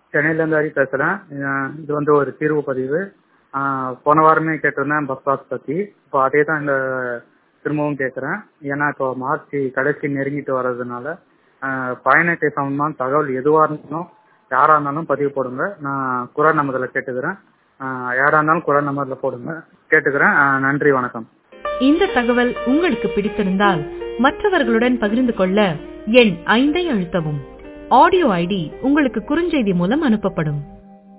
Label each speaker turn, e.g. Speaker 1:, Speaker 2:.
Speaker 1: சென்னையிலேருந்து ஹரி பேசுகிறேன் இது வந்து ஒரு தீர்வு பதிவு ஆஹ் போன வாரமே கேட்டிருந்தேன் பஸ் பாஸ் பற்றி இப்போ அதே தான் இந்த திரும்பவும் கேட்குறேன் ஏன்னா இப்போ மார்ச் கடைசி நெருங்கிட்டு வர்றதுனால ஆஹ் பயண அட்டை சம்பந்தமான தகவல் எதுவாக இருந்தாலும் யாராக இருந்தாலும் பதிவு போடுங்க நான் குரல் நம்பரில் கேட்டுக்கிறேன் ஆஹ் யாராக இருந்தாலும் குரல் நம்பரில் போடுங்க கேட்டுக்கிறேன் ஆஹ் நன்றி வணக்கம்
Speaker 2: இந்த தகவல் உங்களுக்கு பிடித்திருந்தால் மற்றவர்களுடன் பகிர்ந்து கொள்ள எண் ஐந்தை அழுத்தவும் ஆடியோ ஐடி உங்களுக்கு குறுஞ்செய்தி மூலம் அனுப்பப்படும்